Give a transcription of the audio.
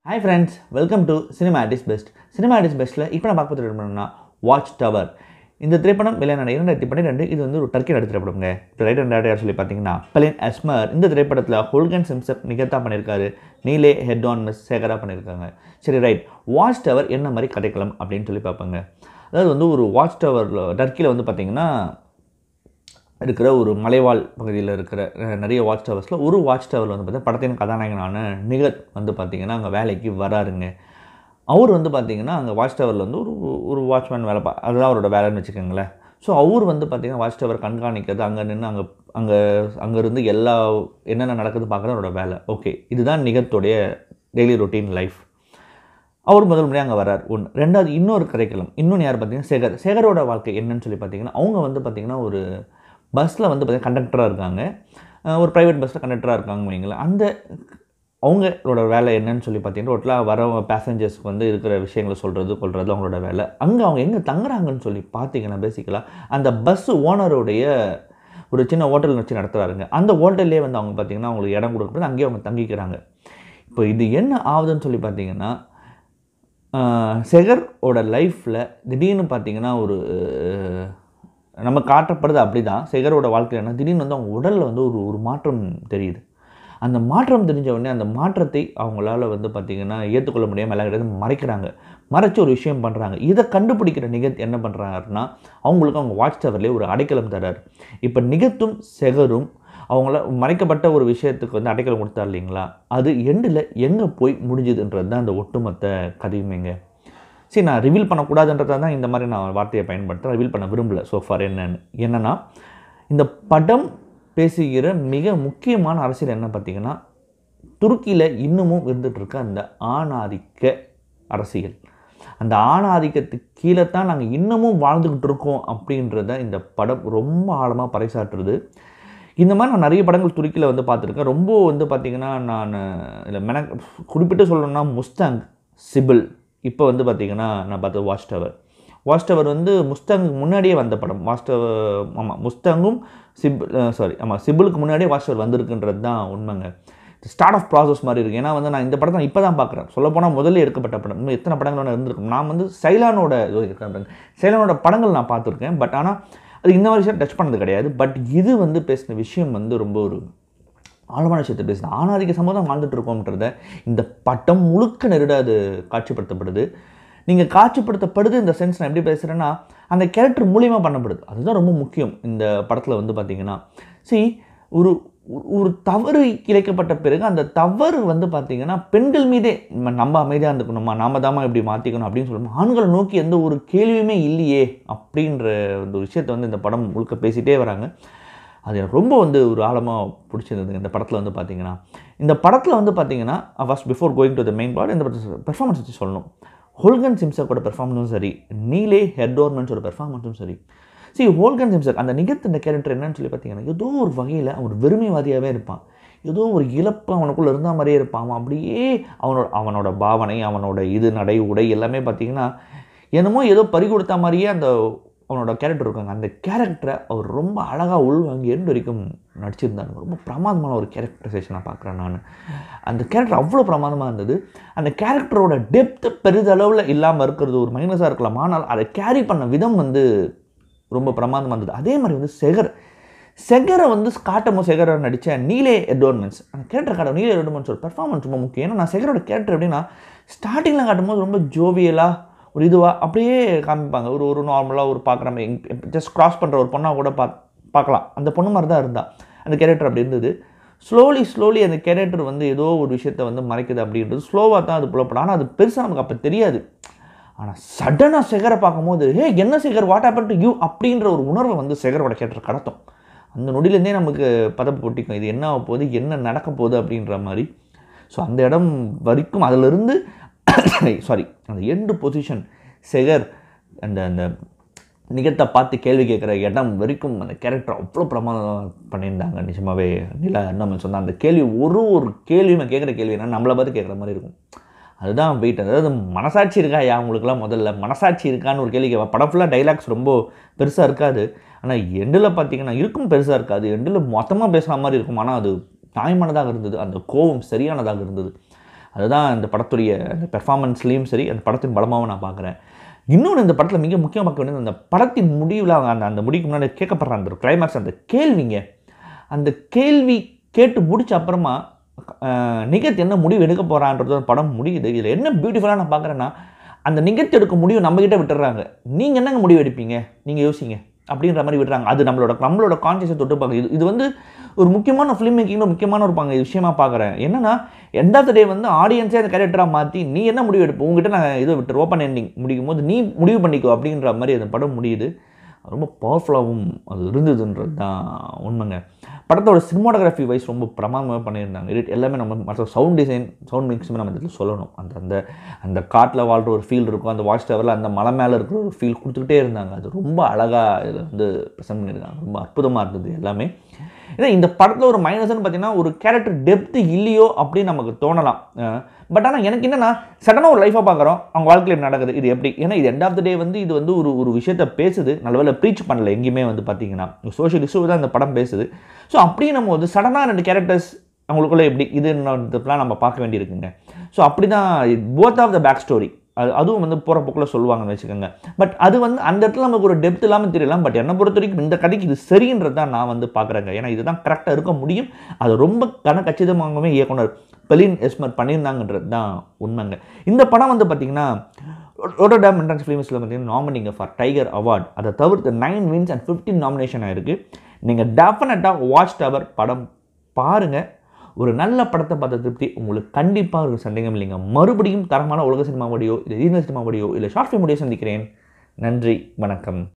Hi friends welcome to cinema arts best cinema arts பெஸ்ட்டில் இப்போ நான் பார்க்க திரைப்படம்னா வாட்ச் டவர் இந்த திரைப்படம் வெளியான இரண்டாயிரத்தி பன்னிரெண்டு இது வந்து ஒரு டர்க்கி நடி திரைப்படங்க இப்போ ரைட் அண்ட் யார் சொல்லி பார்த்தீங்கன்னா பலின் அஸ்மர் இந்த திரைப்படத்தில் ஹோல்கன் சிம்சப் நிகத்தா பண்ணியிருக்காரு நீலே ஹெட் ஆன் மிஸ் சேகரா பண்ணியிருக்காங்க சரி ரைட் வாட்ச் டவர் என்ன மாதிரி கதைக்களம் அப்படின்னு சொல்லி பார்ப்பாங்க அதாவது வந்து ஒரு வாட்ச் டவரில் டர்க்கியில் வந்து பார்த்தீங்கன்னா இருக்கிற ஒரு மலைவாழ் பகுதியில் இருக்கிற அஹ், நிறைய வாட்ச் டவர்ஸில் ஒரு வாட்ச் டவரில் வந்து பார்த்தீங்கன்னா படத்தின் கதாநாயகனான நிகத் வந்து பார்த்திங்கன்னா அங்கே வேலைக்கு வராருங்க அவர் வந்து பார்த்திங்கன்னா அங்கே வாட்ச் டவரில் வந்து ஒரு ஒரு வாட்ச்மேன் வேலை பா அதுதான் அவரோட வேலைன்னு வச்சுக்கோங்களேன் ஸோ அவர் வந்து பார்த்திங்கன்னா வாட்ச் டவர் கண்காணிக்கிறது அங்கே நின்று அங்கே அங்கே அங்கேருந்து எல்லா என்னென்ன நடக்குது பார்க்குறது அவரோட வேலை ஓகே இதுதான் நிகத்தோடைய டெய்லி ரொட்டீன் லைஃப் அவர் முதல் முறையாக அங்கே வரார் ஒன்று ரெண்டாவது இன்னொரு கதைக்களம் இன்னொன்று யார் பார்த்தீங்கன்னா சேகர் சேகரோட வாழ்க்கை என்னன்னு சொல்லி பார்த்தீங்கன்னா அவங்க வந்து பார்த்திங்கன்னா ஒரு பஸ்ஸில் வந்து பார்த்தீங்கன்னா கண்டக்டராக இருக்காங்க அஹ் ஒரு ப்ரைவேட் பஸ்ஸில் கண்டக்டராக இருக்காங்க வைங்களேன் அந்த அவங்களோட வேலை என்னன்னு சொல்லி பார்த்தீங்கன்னா ரோட்டில் வர பேசஞ்சர்ஸ்க்கு வந்து இருக்கிற விஷயங்களை சொல்கிறது கொள்வது அவங்களோட வேலை அங்கே அவங்க எங்கே தங்குறாங்கன்னு சொல்லி பார்த்தீங்கன்னா பேசிக்கலாக அந்த பஸ் ஓனருடைய ஒரு சின்ன ஹோட்டல் வச்சு நடத்துகிறாருங்க அந்த ஹோட்டல்லே வந்து அவங்க பார்த்தீங்கன்னா அவங்களுக்கு இடம் கொடுக்குறது அங்கேயே அவங்க தங்கிக்கிறாங்க இப்போ இது என்ன ஆகுதுன்னு சொல்லி பார்த்தீங்கன்னா ஆஹ் செகரோட லைஃப்பில் திடீர்னு பார்த்தீங்கன்னா ஒரு அஹ், நம்ம காட்டப்படுறது அப்படி தான் செகரோட வாழ்க்கையில திடீர்னு வந்து அவங்க உடலில் வந்து ஒரு ஒரு மாற்றம் தெரியுது அந்த மாற்றம் தெரிஞ்ச உடனே அந்த மாற்றத்தை அவங்களால வந்து பார்த்திங்கன்னா ஏற்றுக்கொள்ள முடியாமல் எல்லாம் கிடையாது மறைக்கிறாங்க மறைச்சு ஒரு விஷயம் பண்ணுறாங்க இதை கண்டுபிடிக்கிற நிகத் என்ன பண்ணுறாருன்னா அவங்களுக்கு அவங்க வாட்ச் டவர்லேயே ஒரு அடைக்கலம் தர்றாரு இப்போ நிகத்தும் செகரும் அவங்கள மறைக்கப்பட்ட ஒரு விஷயத்துக்கு வந்து அடைக்கலம் கொடுத்தார் இல்லைங்களா அது எண்டில் எங்கே போய் முடிஞ்சுதுன்றது தான் அந்த ஒட்டுமொத்த கதையுமேங்க சரி நான் ரிவீல் பண்ணக்கூடாதுன்றதை தான் இந்த மாதிரி நான் வார்த்தையை பயன்படுத்துகிறேன் ரிவீல் பண்ண விரும்பல so far என்னன்னு என்னென்னா இந்த படம் பேசுகிற மிக முக்கியமான அரசியல் என்ன பார்த்தீங்கன்னா துருக்கியில் இன்னமும் இருந்துட்டு இருக்க அந்த ஆணாதிக்க அரசியல் அந்த ஆணாதிக்கத்துக்கு கீழே தான் நாங்கள் இன்னமும் வாழ்ந்துக்கிட்டு இருக்கோம் அப்படின்றத இந்த படம் ரொம்ப ஆழமாக பறைசாற்றுது இந்த மாதிரி நான் நிறைய படங்கள் துருக்கியில் வந்து பார்த்துருக்கேன் ரொம்ப வந்து பார்த்திங்கன்னா நான் இல்லை மென குறிப்பிட்டு சொல்லணும்னா முஸ்தாங் சிபிள் இப்போ வந்து பார்த்திங்கன்னா நான் பார்த்தது வாட்ச் டவர் வாட்ச் டவர் வந்து முஸ்தாங்குக்கு முன்னாடியே வந்த படம் வாட்ச் டவர் ஆமாம் முஸ்தாங்கும் சிபிள் சாரி ஆமாம் சிபிளுக்கு முன்னாடியே வாட்ச் டவர் வந்திருக்குன்றது தான் உண்மைங்க ஸ்டார்ட் ஆஃப் ப்ராசஸ் மாதிரி இருக்குது ஏன்னா வந்து நான் இந்த படத்தை இப்போ தான் பார்க்குறேன் சொல்லப்போனால் முதல்ல எடுக்கப்பட்ட படம் இன்னும் எத்தனை படங்கள் வேணா இருந்திருக்கும் நான் வந்து சைலானோட இது இருக்கிறேன் பாருங்க. சைலானோட படங்கள் நான் பார்த்துருக்கேன் பட் ஆனால் அது இந்த மாதிரி விஷயம் டச் பண்ணது கிடையாது பட் இது வந்து பேசின விஷயம் வந்து ரொம்ப ஒரு ஆழமான விஷயத்தை பேசுது ஆணாதிக்க சமூகம் வாழ்ந்துட்டு இருக்கோம்ன்றத இந்த பட்டம் முழுக்க நெருட அது காட்சிப்படுத்தப்படுது நீங்கள் காட்சிப்படுத்தப்படுது இந்த சென்ஸ் நான் எப்படி பேசுகிறேன்னா அந்த கேரக்டர் மூலியமாக பண்ணப்படுது அதுதான் ரொம்ப முக்கியம் இந்த படத்தில் வந்து பார்த்தீங்கன்னா see ஒரு ஒரு- ஒரு தவறு இழைக்கப்பட்ட பிறகு அந்த தவறு வந்து பார்த்தீங்கன்னா பெண்கள் மீதே நம்ம நம்ம அமைதியாக இருந்துக்கணுமா நாம தாமா இப்படி மாற்றிக்கணும் அப்படின்னு சொல்லுவோம் ஆண்களை நோக்கி எந்த ஒரு கேள்வியுமே இல்லையே அப்படின்ற ஒரு விஷயத்தை வந்து இந்த படம் முழுக்க பேசிகிட்டே வராங்க அது எனக்கு ரொம்ப வந்து ஒரு ஆழமாக பிடிச்சிருந்தது இந்த படத்தில் வந்து பார்த்தீங்கன்னா இந்த படத்தில் வந்து பார்த்தீங்கன்னா first before going to the main part இந்த பெர்ஃபார்மன்ஸ் வச்சு சொல்லணும் ஹோல்கன் சிம்சக்கோட பெர்ஃபார்மன்ஸும் சரி நீலே ஹெட்டோர்மெண்ட்ஸோட பெர்ஃபார்மன்ஸும் சரி சரி ஹோல்கன் சிம்சக் அந்த நிகழ்த்து இந்த கேரக்டர் என்னன்னு சொல்லி பார்த்தீங்கன்னா ஏதோ ஒரு வகையில் அவன் ஒரு வெறுமைவாதியாகவே இருப்பான் ஏதோ ஒரு இழப்பு அவனுக்குள்ளே இருந்த மாதிரியே இருப்பான் அவன் அப்படியே அவனோட அவனோட பாவனை அவனோட இது நடை உடை எல்லாமே பார்த்தீங்கன்னா என்னமோ ஏதோ பறி கொடுத்த மாதிரியே அந்த அவனோட கேரக்டர் இருக்காங்க அந்த கேரக்டரை அவர் ரொம்ப அழகாக உள்வாங்கி எண்டு வரைக்கும் நடிச்சிருந்தாங்க ரொம்ப பிரமாதமான ஒரு கேரக்டரைசேஷனாக பார்க்குறேன் நான் அந்த கேரக்டர் அவ்வளோ பிரமாதமாக இருந்தது அந்த கேரக்டரோட டெப்த்து பெரிதளவில் இல்லாமல் இருக்கிறது ஒரு மைனஸாக இருக்கலாம் ஆனால் அதை கேரி பண்ண விதம் வந்து ரொம்ப பிரமாதமாக இருந்தது அதே மாதிரி வந்து செகர் செகரை வந்து காட்டமோ செகரை நடித்த நீலே எட்வர்மெண்ட்ஸ் அந்த கேரக்டர் காட்டும் நீலே எட்வர்மெண்ட்ஸ் ஒரு பெர்ஃபார்மன்ஸ் ரொம்ப முக்கியம் ஏன்னா நான் செகரோட கேரக்டர் எப்படின்னா ஸ்டார்டிங்கில் காட்டும்போது ரொம்ப ஜோவியலாக ஒரு இதுவாக அப்படியே காமிப்பாங்க ஒரு ஒரு நார்மலாக ஒரு பார்க்குற ஜஸ்ட் கிராஸ் பண்ணுற ஒரு பொண்ணாக கூட பா பார்க்கலாம் அந்த பொண்ணு மாதிரி தான் இருந்தா அந்த கேரக்டர் அப்படி இருந்தது ஸ்லோலி ஸ்லோலி அந்த கேரக்டர் வந்து ஏதோ ஒரு விஷயத்தை வந்து மறைக்குது அப்படின்றது ஸ்லோவாக தான் அது புலப்படும் ஆனால் அது பெருசாக நமக்கு அப்போ தெரியாது ஆனால் சடனாக செகரை பார்க்கும்போது ஹே என்ன Sekar what happen to you அப்படின்ற ஒரு உணர்வை வந்து செகரோட கேரக்டர் கடத்தும் அந்த நொடியிலேருந்தே நமக்கு பதப்பு பொட்டிக்கும் இது என்ன ஆக போகுது என்ன நடக்க போகுது அப்படின்ற மாதிரி ஸோ அந்த இடம் வரைக்கும் அதிலிருந்து சாரி அந்த எண்டு பொசிஷன் செகர் அந்த அந்த நிகத்தை பார்த்து கேள்வி கேட்குற இடம் வரைக்கும் அந்த கேரக்டர் அவ்வளோ பிரமாதம் பண்ணியிருந்தாங்க நிஜமாவே நிலா நம்ம சொன்ன அந்த கேள்வி ஒரு ஒரு கேள்வியுமே கேட்குற கேள்வி என்ன நம்மளை பார்த்து கேட்குற மாதிரி இருக்கும் அதுதான் வெயிட் அதாவது மனசாட்சி இருக்கா யா உங்களுக்குலாம் முதல்ல மனசாட்சி இருக்கான்னு ஒரு கேள்வி கேட்பேன் படம் ஃபுல்லாக டைலாக்ஸ் ரொம்ப பெருசாக இருக்காது ஆனால் எண்டில் பார்த்தீங்கன்னா இருக்கும் பெருசாக இருக்காது எண்டில் மொத்தமாக பேசுகிற மாதிரி இருக்கும் ஆனால் அது நியாயமானதாக இருந்தது அந்த கோபம் சரியானதாக இருந்தது அதுதான் இந்த படத்துடைய அந்த பெர்ஃபார்மன்ஸ்லேயும் சரி அந்த படத்தின் பலமாகவும் நான் பார்க்குறேன் இன்னொன்று இந்த படத்தில் மிக முக்கியமாக பார்க்க வேண்டியது அந்த படத்தின் முடிவில் அவங்க அந்த அந்த முடிக்கு முன்னாடி கேட்கப்படுற அந்த கிளைமேக்ஸ் அந்த கேள்விங்க அந்த கேள்வி கேட்டு முடிச்ச அப்புறமா அஹ், நிகத் என்ன முடிவு எடுக்க போகிறான்றது அந்த படம் முடியுது இதில் என்ன பியூட்டிஃபுல்லாக நான் பார்க்குறேன்னா அந்த நிகழ்ச்சி எடுக்க முடிவு நம்மக்கிட்ட விட்டுறாங்க நீங்கள் என்னங்க முடிவு எடுப்பீங்க நீங்கள் யோசிங்க அப்படின்ற மாதிரி விடுறாங்க அது நம்மளோட நம்மளோட கான்சியஸை தொட்டு பார்க்க இது இது வந்து ஒரு முக்கியமான ஃபிலிம் மேக்கிங்கில் முக்கியமான ஒரு பங்கு விஷயமா பார்க்குறேன் என்னன்னா எண்ட் ஆஃப் த டே வந்து ஆடியன்ஸே அந்த கேரக்டராக மாற்றி நீ என்ன முடிவு எடுப்ப உங்ககிட்ட நான் இதை விட்டு ஓப்பன் எண்டிங் முடிக்கும் போது நீ முடிவு பண்ணிக்கோ அப்படின்ற மாதிரி அந்த படம் முடியுது ரொம்ப பவர்ஃபுல்லாகவும் அது இருந்ததுன்றது தான் உண்மைங்க படத்தோட சினிமாட்டோகிராஃபி வைஸ் ரொம்ப பிரமாதமாக பண்ணியிருந்தாங்க எடிட் எல்லாமே நம்ம மற்ற சவுண்ட் டிசைன் சவுண்ட் மிக்ஸுமே நம்ம இதில் சொல்லணும் அந்த அந்த அந்த காட்டில் வாழ்கிற ஒரு ஃபீல் இருக்கும் அந்த வாட்ச் டவரில் அந்த மலை மேலே இருக்கிற ஒரு ஃபீல் கொடுத்துக்கிட்டே இருந்தாங்க அது ரொம்ப அழகாக இதில் வந்து ப்ரெசென்ட் பண்ணியிருக்காங்க ரொம்ப அற்புதமாக இருந்தது எல்லாமே ஏன்னா இந்த படத்தில் ஒரு மைனஸ்னு பார்த்தீங்கன்னா ஒரு கேரக்டர் டெப்த்து இல்லையோ அப்படின்னு நமக்கு தோணலாம் பட் ஆனால் எனக்கு என்னன்னா சடனாக ஒரு லைஃபாக பார்க்குறோம் அவங்க வாழ்க்கையில் நடக்குது இது எப்படி ஏன்னா இது எண்ட் ஆஃப் த டே வந்து இது வந்து ஒரு ஒரு விஷயத்த பேசுது நல்லவேளை ப்ரீச் பண்ணல எங்கேயுமே வந்து பார்த்தீங்கன்னா சோஷியல் இஷ்யூ தான் இந்த படம் பேசுது ஸோ அப்படியே நம்ம வந்து சடனாக ரெண்டு கேரக்டர்ஸ் அவங்களுக்குள்ள எப்படி இதுன்றதுலாம் நம்ம பார்க்க வேண்டியிருக்குங்க ஸோ அப்படி தான் both of the back story அது அதுவும் வந்து போகிற போக்கில் சொல்லுவாங்கன்னு வச்சுக்கோங்க பட் அது வந்து அந்த இடத்துல நமக்கு ஒரு டெப்த் இல்லாமல் தெரியலாம் பட் என்னை பொறுத்த வரைக்கும் இந்த கதைக்கு இது சரின்றது தான் நான் வந்து பார்க்குறேங்க ஏன்னா இதுதான் கரெக்டாக இருக்க முடியும் அது ரொம்ப கன கச்சிதமாகவே இயக்குனர் பெலின் எஸ்மர் பண்ணியிருந்தாங்கன்றது தான் உண்மைங்க இந்த படம் வந்து பார்த்தீங்கன்னா ரோட்டோடாம் என்ட்ரன்ஸ் ஃபிலிம்ஸில் பார்த்தீங்கன்னா நாமினிங்க ஃபார் டைகர் அவார்ட் அதை தவிர்த்து nine wins and fifteen nomination ஆயிருக்கு நீங்கள் டெஃபினட்டாக வாட்ச் டவர் படம் பாருங்கள் ஒரு நல்ல படத்தை பார்த்த திருப்தி உங்களுக்கு கண்டிப்பாக ஒரு சந்தேகம் இல்லைங்க மறுபடியும் தரமான உலக சினிமா வடியோ இல்லை ரீஜனல் சினிமா வடியோ இல்லை ஷார்ட் ஃபிலிம் வடியோ சந்திக்கிறேன் நன்றி வணக்கம்